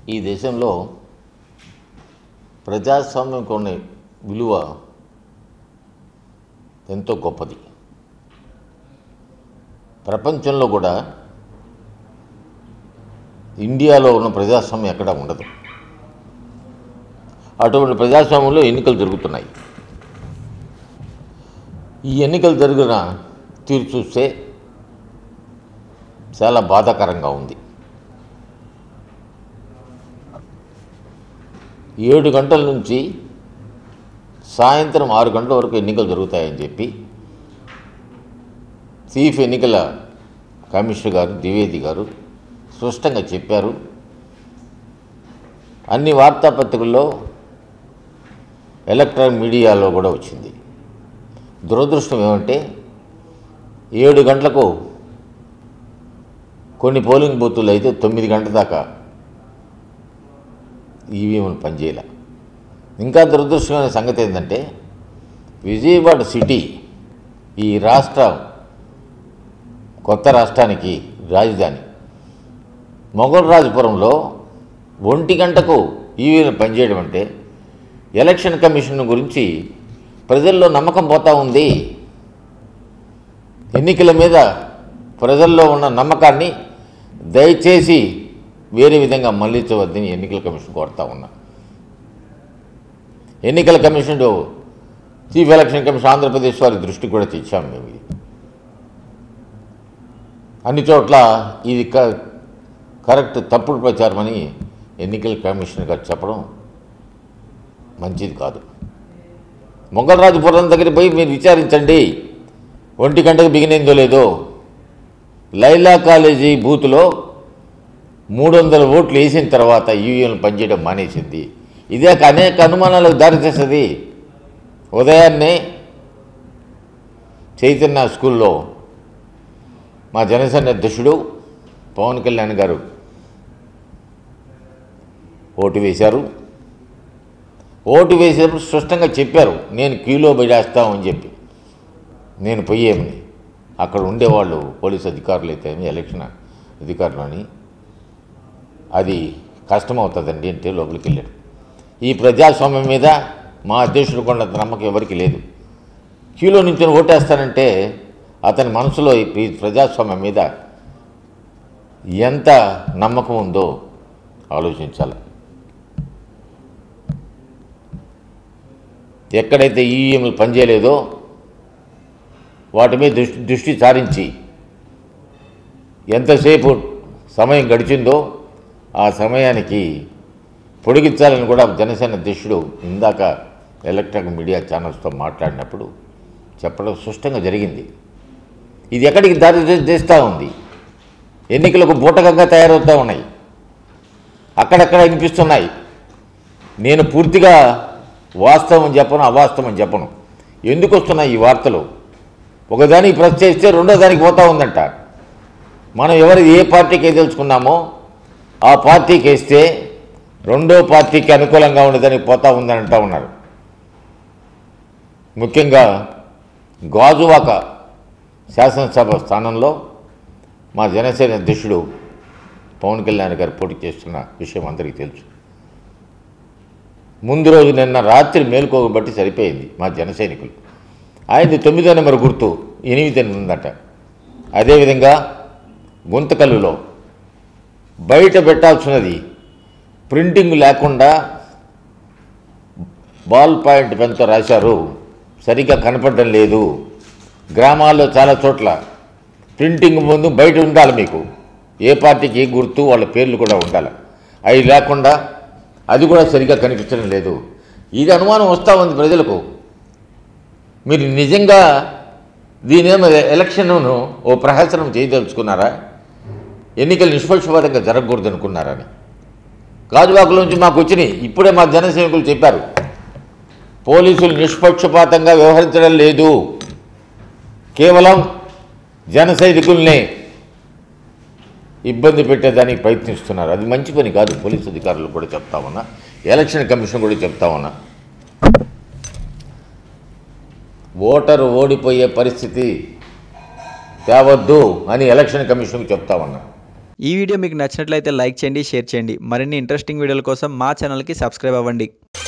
ఈ దేశంలో ప్రజాస్వామ్యం కొనే విలువ ఎంతో గొప్పది ప్రపంచంలో కూడా ఇండియాలో ఉన్న ప్రజాస్వామ్యం ఎక్కడా ఉండదు అటువంటి ప్రజాస్వామ్యంలో ఎన్నికలు జరుగుతున్నాయి ఈ ఎన్నికలు జరిగిన తీరు చూస్తే చాలా బాధాకరంగా ఉంది ఏడు గంటల నుంచి సాయంత్రం ఆరు గంటల వరకు ఎన్నికలు జరుగుతాయని చెప్పి చీఫ్ ఎన్నికల కమిషనర్ గారు ద్వివేది గారు స్పష్టంగా చెప్పారు అన్ని వార్తాపత్రికల్లో ఎలక్ట్రానిక్ మీడియాలో కూడా వచ్చింది దురదృష్టం ఏమంటే ఏడు గంటలకు కొన్ని పోలింగ్ బూతులు అయితే తొమ్మిది గంటల దాకా ఈవీఎంలు పనిచేయాల ఇంకా దురదృష్టమైన సంగతి ఏంటంటే విజయవాడ సిటీ ఈ రాష్ట్రం కొత్త రాష్ట్రానికి రాజధాని మొగల్రాజపురంలో ఒంటి గంటకు ఈవీఎం పనిచేయడం అంటే ఎలక్షన్ కమిషన్ గురించి ప్రజల్లో నమ్మకం పోతా ఉంది ఎన్నికల మీద ప్రజల్లో ఉన్న నమ్మకాన్ని దయచేసి వేరే విధంగా మళ్లించవద్దని ఎన్నికల కమిషన్ కోరుతా ఉన్నా ఎన్నికల commission chief election commission Andhra Pradesh వారి దృష్టికి కూడా తెచ్చాము మేము ఇది అన్ని చోట్ల ఇది క కరెక్ట్ తప్పుడు ప్రచారం అని ఎన్నికల కమిషన్ గారు చెప్పడం మంచిది కాదు మొగలరాజుపురం దగ్గర పోయి మీరు విచారించండి ఒంటి గంటకు బిగినిందో లేదో లైలా కాలేజీ బూత్లో మూడు వందల ఓట్లు వేసిన తర్వాత ఈవీఎంలు పనిచేయడం మానేసింది ఇదే అనేక అనుమానాలకు దారితీస్తుంది ఉదయాన్నే చైతన్య స్కూల్లో మా జనసేన అధ్యక్షుడు పవన్ కళ్యాణ్ గారు ఓటు వేశారు ఓటు వేసేటప్పుడు స్పష్టంగా చెప్పారు నేను క్యూలో పడేస్తామని చెప్పి నేను పోయేమని అక్కడ ఉండేవాళ్ళు పోలీస్ అధికారులు అయితే ఎలక్షన్ అధికారులు అని అది కష్టమవుతుందండి అంటే లోపలికి వెళ్ళాడు ఈ ప్రజాస్వామ్యం మీద మా అధ్యక్షుడు కొండంత నమ్మకం ఎవరికి లేదు క్యూలో నుంచి ఓటేస్తానంటే అతని మనసులో ఈ ప్రజాస్వామ్యం మీద ఎంత నమ్మకం ఉందో ఆలోచించాలి ఎక్కడైతే ఈవీఎంలు పనిచేయలేదో వాటి మీద దృష్టి దృష్టి సారించి ఎంతసేపు సమయం గడిచిందో ఆ సమయానికి పొడిగించాలని కూడా జనసేన అధ్యక్షుడు ఇందాక ఎలక్ట్రానిక్ మీడియా ఛానల్స్తో మాట్లాడినప్పుడు చెప్పడం స్పష్టంగా జరిగింది ఇది ఎక్కడికి దారి తీస్తూ ఉంది ఎన్నికలకు బూటకంగా తయారవుతూ ఉన్నాయి అక్కడక్కడ వినిపిస్తున్నాయి నేను పూర్తిగా వాస్తవం చెప్పను అవాస్తవం చెప్పను ఎందుకు వస్తున్నాయి ఈ వార్తలు ఒకదానికి ప్రెస్ చేస్తే రెండో దానికి పోతా ఉందంట మనం ఎవరు ఏ పార్టీకి తెలుసుకున్నామో ఆ పార్టీకి వేస్తే రెండో పార్టీకి అనుకూలంగా ఉండేదానికి పోతా ఉందని అంటూ ఉన్నారు ముఖ్యంగా గాజువాక శాసనసభ స్థానంలో మా జనసేన అధ్యక్షుడు పవన్ కళ్యాణ్ గారు పోటీ చేస్తున్న విషయం అందరికీ తెలుసు ముందు రోజు నిన్న రాత్రి మేలుకోబట్టి సరిపోయింది మా జన సైనికులు ఆయనది తొమ్మిదో నెంబర్ గుర్తు ఎనిమిది ఉందట అదేవిధంగా గుంతకల్లులో బయట పెట్టాల్సినది ప్రింటింగ్ లేకుండా బాల్ పాయింట్ పెన్తో రాశారు సరిగ్గా కనపడడం లేదు గ్రామాల్లో చాలా చోట్ల ప్రింటింగ్ ముందు బయట ఉండాలి మీకు ఏ పార్టీకి ఏ గుర్తు వాళ్ళ పేర్లు కూడా ఉండాలి అవి లేకుండా అది కూడా సరిగ్గా కనిపించడం లేదు ఇది అనుమానం వస్తూ ఉంది ప్రజలకు మీరు నిజంగా దీనేమో ఎలక్షన్ను ఓ ప్రహసనం చేయదలుచుకున్నారా ఎన్నికలు నిష్పక్షపాతంగా జరగకూడదు అనుకున్నారని గాజువాకుల నుంచి మాకు వచ్చినాయి ఇప్పుడే మా జనసైనికులు చెప్పారు పోలీసులు నిష్పక్షపాతంగా వ్యవహరించడం లేదు కేవలం జన సైనికుల్నే ఇబ్బంది పెట్టేదానికి ప్రయత్నిస్తున్నారు అది మంచి పని కాదు పోలీసు అధికారులు కూడా చెప్తా ఉన్నా ఎలక్షన్ కమిషన్ కూడా చెప్తా ఉన్నా ఓటరు ఓడిపోయే పరిస్థితి తేవద్దు అని ఎలక్షన్ కమిషన్కి చెప్తా ఉన్నా ఈ వీడియో మీకు నచ్చినట్లయితే లైక్ చేయండి షేర్ చేయండి మరిన్ని ఇంట్రెస్టింగ్ వీడియోల కోసం మా ఛానల్కి సబ్స్క్రైబ్ అవ్వండి